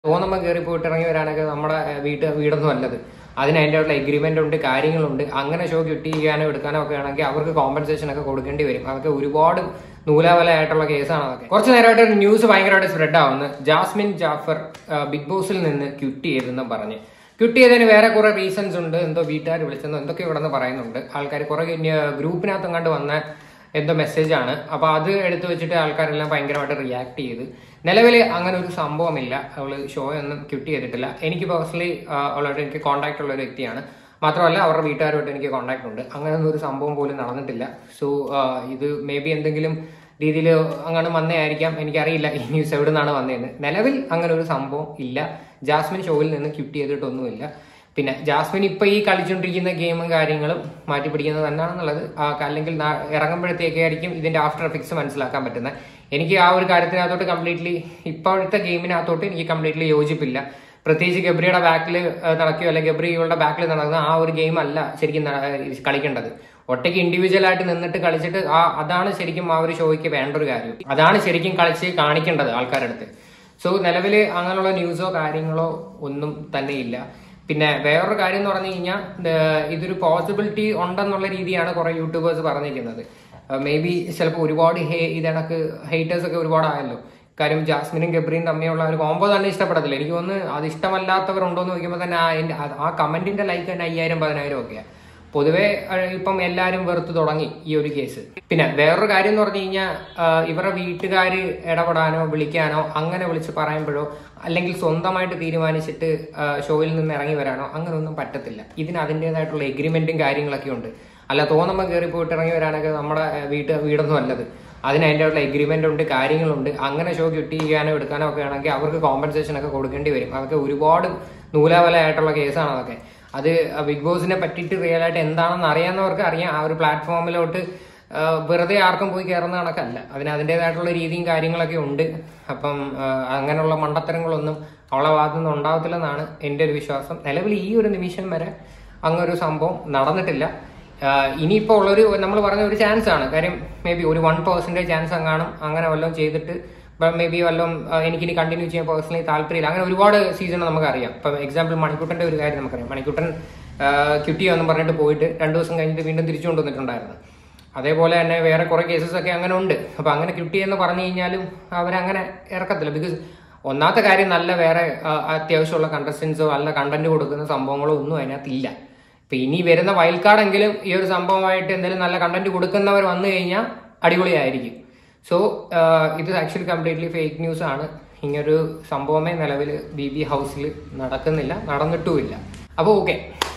തോന്നുമ്പോൾ കയറി പോയിട്ട് ഇറങ്ങി വരാനൊക്കെ നമ്മുടെ ഏഹ്, വീട്ട് വീടൊന്നും അല്ലത് അതിന് അതിൻ്റെ ഉള്ള എഗ്രിമെന്റ് ഉണ്ട് കാര്യങ്ങളുണ്ട് അങ്ങനെ ഷോ കിട്ടി ചെയ്യാനോ എടുക്കാനോ ഒക്കെ ആണെങ്കിൽ അവർക്ക് കോമ്പൻസേഷൻ ഒക്കെ കൊടുക്കേണ്ടി വരും അതൊക്കെ ഒരുപാട് നൂലാവലയായിട്ടുള്ള കേസാണ് അതൊക്കെ കുറച്ച് നേരമായിട്ട് ഒരു ന്യൂസ് ഭയങ്കരമായിട്ട് സ്പ്രെഡ് ആവുന്നു ജാസ്മിൻ ജാഫർ ആ, ബിഗ് ബോസിൽ നിന്ന് ക്വിറ്റ് ചെയ്തെന്നും പറഞ്ഞ് ക്വിറ്റ് ചെയ്തതിന് വേറെ കുറെ റീസൺസ് ഉണ്ട് എന്തോ വീട്ടുകാർ വിളിച്ചെന്നോ എന്തൊക്കെ ഇവിടെ നിന്ന് പറയുന്നുണ്ട് ആൾക്കാർ കുറെ ഗ്രൂപ്പിനകത്ത് കണ്ട് വന്ന എന്തോ മെസ്സേജ് ആണ് അപ്പൊ അത് എടുത്തു വെച്ചിട്ട് ആൾക്കാരെല്ലാം ഭയങ്കരമായിട്ട് റിയാക്ട് ചെയ്ത് നിലവിൽ അങ്ങനെ ഒരു സംഭവമില്ല അവള് ഷോ ഒന്നും ക്വിറ്റ് ചെയ്തിട്ടില്ല എനിക്ക് പേഴ്സണലി അവളായിട്ട് എനിക്ക് കോൺടാക്ട് ഉള്ള ഒരു വ്യക്തിയാണ് മാത്രമല്ല അവരുടെ വീട്ടുകാരുമായിട്ട് എനിക്ക് കോൺടാക്ട് ഉണ്ട് അങ്ങനെ ഒന്നും ഒരു സംഭവം പോലും നടന്നിട്ടില്ല സോ ഇത് മേ ബി എന്തെങ്കിലും രീതിയിൽ അങ്ങനെ വന്നേ ആയിരിക്കാം എനിക്കറിയില്ല ഈ ന്യൂസ് എവിടെ നിന്നാണ് വന്നതെന്ന് നിലവിൽ അങ്ങനെ ഒരു സംഭവം ഇല്ല ജാസ്മിൻ ഷോയിൽ നിന്ന് ക്വിറ്റ് ചെയ്തിട്ടൊന്നുമില്ല പിന്നെ ജാസ്മിൻ ഇപ്പൊ ഈ കളിച്ചുകൊണ്ടിരിക്കുന്ന ഗെയിമും കാര്യങ്ങളും മാറ്റി പിടിക്കുന്നത് തന്നെയാണെന്നുള്ളത് ആ, അല്ലെങ്കിൽ നാ- ഇറങ്ങുമ്പോഴത്തേക്കായിരിക്കും ഇതിന്റെ ആഫ്റ്റർ എഫക്ട്സ് മനസ്സിലാക്കാൻ പറ്റുന്നത് എനിക്ക് ആ ഒരു കാര്യത്തിനകത്തോട്ട് കംപ്ലീറ്റ്ലി ഇപ്പോഴത്തെ ഗെയിമിനകത്തോട്ട് എനിക്ക് കംപ്ലീറ്റ്ലി യോജിപ്പില്ല പ്രത്യേകിച്ച് ഗബ്രിയുടെ ബാക്കിൽ നടക്കുകയോ അല്ലെങ്കിൽ ഗബ്രി ഇവളുടെ ബാക്കിൽ നടക്കുന്ന ആ ഒരു ഗെയിം അല്ല ശരിക്കും ന- ഏഹ് കളിക്കേണ്ടത് ഒറ്റയ്ക്ക് ഇൻഡിവിജ്വൽ ആയിട്ട് നിന്നിട്ട് കളിച്ചിട്ട് ആ അതാണ് ശരിക്കും ആ ഒരു ഷോയ്ക്ക് വേണ്ട ഒരു കാര്യം അതാണ് ശരിക്കും കളിച്ച് കാണിക്കേണ്ടത് ആൾക്കാരുടെ അടുത്ത് സോ നിലവിൽ അങ്ങനെയുള്ള ന്യൂസോ കാര്യങ്ങളോ ഒന്നും തന്നെ ഇല്ല പിന്നെ വേറൊരു കാര്യം എന്ന് പറഞ്ഞു കഴിഞ്ഞാൽ ഇതൊരു പോസിബിലിറ്റി ഉണ്ടെന്നുള്ള രീതിയാണ് കുറെ യൂട്യൂബേഴ്സ് പറഞ്ഞിരിക്കുന്നത് മേ ബി ചിലപ്പോൾ ഒരുപാട് ഹേ ഇതണക്ക് ഹേറ്റേഴ്സ് ഒക്കെ ഒരുപാട് ആയല്ലോ കാര്യം ജാസ്മിനും ഗബ്രിയും തമ്മിലുള്ള ഒരു കോംബോ തന്നെ ഇഷ്ടപ്പെടത്തില്ല എനിക്ക് തോന്നുന്നു അത് ഇഷ്ടമല്ലാത്തവരുണ്ടോ എന്ന് ചോദിക്കുമ്പോൾ തന്നെ ആ അതിന്റെ- ആ കമന്റിന്റെ ലൈക്ക് തന്നെ അയ്യായിരം പതിനായിരം ഒക്കെയാണ് പൊതുവെ അഹ് ഇപ്പം എല്ലാരും വെറുത്ത് തുടങ്ങി ഈ ഒരു കേസ് പിന്നെ വേറൊരു കാര്യം എന്ന് പറഞ്ഞു കഴിഞ്ഞാൽ ഇവരുടെ വീട്ടുകാർ ഇടപെടാനോ വിളിക്കാനോ അങ്ങനെ വിളിച്ച് പറയുമ്പോഴോ അല്ലെങ്കിൽ സ്വന്തമായിട്ട് തീരുമാനിച്ചിട്ട് ആ, ഷോയിൽ നിന്ന് ഇറങ്ങി വരാനോ അങ്ങനെയൊന്നും പറ്റത്തില്ല ഇതിന് അതിൻ്റെതായിട്ടുള്ള എഗ്രിമെന്റും കാര്യങ്ങളൊക്കെ ഉണ്ട് അല്ല തോന്നുമ്പോൾ കയറി പോയിട്ട് ഇറങ്ങി വരാനൊക്കെ നമ്മുടെ ഏഹ്, വീട്ട് വീടൊന്നും അല്ലത് അതിന് അതിൻ്റെ ഉള്ള എഗ്രിമെന്റ് ഉണ്ട് കാര്യങ്ങളുണ്ട് അങ്ങനെ ഷോ കിട്ടി ചെയ്യാനോ എടുക്കാനോ ഒക്കെ ആണെങ്കിൽ അവർക്ക് കോമ്പൻസേഷൻ ഒക്കെ കൊടുക്കേണ്ടി വരും അതൊക്കെ ഒരുപാട് നൂലാവലയായിട്ടുള്ള കേസാണ് അതൊക്കെ അത് ബിഗ് ബോസിനെ പറ്റിയിട്ട് റിയൽ ആയിട്ട് എന്താണെന്ന് അറിയാവുന്നവർക്ക് അറിയാം ആ ഒരു പ്ലാറ്റ്ഫോമിലോട്ട് ആ, വെറുതെ ആർക്കും പോയി കയറുന്ന കണക്കല്ല അതിന് അതിൻ്റെതായിട്ടുള്ള രീതിയും കാര്യങ്ങളൊക്കെ ഉണ്ട് അപ്പം ആ, അങ്ങനെയുള്ള മണ്ടത്തരങ്ങളൊന്നും അവളെ ഭാഗത്തു നിന്ന് ഉണ്ടാവത്തില്ലെന്നാണ് എൻ്റെ ഒരു വിശ്വാസം നിലവിൽ ഈ ഒരു നിമിഷം വരെ അങ്ങനൊരു സംഭവം നടന്നിട്ടില്ല ആഹ് ഇനിയിപ്പോ ഉള്ളൊരു നമ്മൾ പറഞ്ഞ ഒരു ചാൻസ് ആണ് കാര്യം മേ ബി ഒരു വൺ പെർസെന്റേജ് ചാൻസ് അങ്ങാനും അങ്ങനെ വല്ലതും ചെയ്തിട്ട് മേ ബി വല്ലതും ആഹ് എനിക്കിനി കണ്ടിന്യൂ ചെയ്യാൻ പേഴ്സണലി താല്പര്യമില്ല അങ്ങനെ ഒരുപാട് സീസൺ നമുക്കറിയാം ഇപ്പം എക്സാമ്പിൾ മണിക്കുട്ടന്റെ ഒരു കാര്യം നമുക്കറിയാം മണിക്കുട്ടൻ ക്യുട്ടി എന്ന് പറഞ്ഞിട്ട് പോയിട്ട് രണ്ടു ദിവസം കഴിഞ്ഞിട്ട് വീണ്ടും തിരിച്ചു കൊണ്ടുവന്നിട്ടുണ്ടായിരുന്നു അതേപോലെ തന്നെ വേറെ കുറെ കേസസ് ഒക്കെ അങ്ങനെ ഉണ്ട് അപ്പൊ അങ്ങനെ ക്യുട്ടി എന്ന് പറഞ്ഞു കഴിഞ്ഞാലും അവരങ്ങനെ ഇറക്കത്തില്ല ബിക്കോസ് ഒന്നാമത്തെ കാര്യം നല്ല വേറെ ആഹ് അത്യാവശ്യമുള്ള കണ്ടസ്റ്റൻസോ നല്ല കണ്ടന്റ് കൊടുക്കുന്ന സംഭവങ്ങളോ ഒന്നും അതിനകത്തില്ല ഇപ്പൊ ഇനി വരുന്ന വൈൽഡ് കാർഡെങ്കിലും ഈ ഒരു സംഭവമായിട്ട് എന്തെങ്കിലും നല്ല കണ്ടന്റ് കൊടുക്കുന്നവർ വന്നു കഴിഞ്ഞാൽ അടിപൊളിയായിരിക്കും സോ ഇത് ആക്ച്വലി കംപ്ലീറ്റ്ലി ഫേക്ക് ന്യൂസ് ആണ് ഇങ്ങനൊരു സംഭവമേ നിലവിൽ ബി ബി ഹൗസിൽ നടക്കുന്നില്ല നടന്നിട്ടുമില്ല അപ്പോൾ ഓക്കെ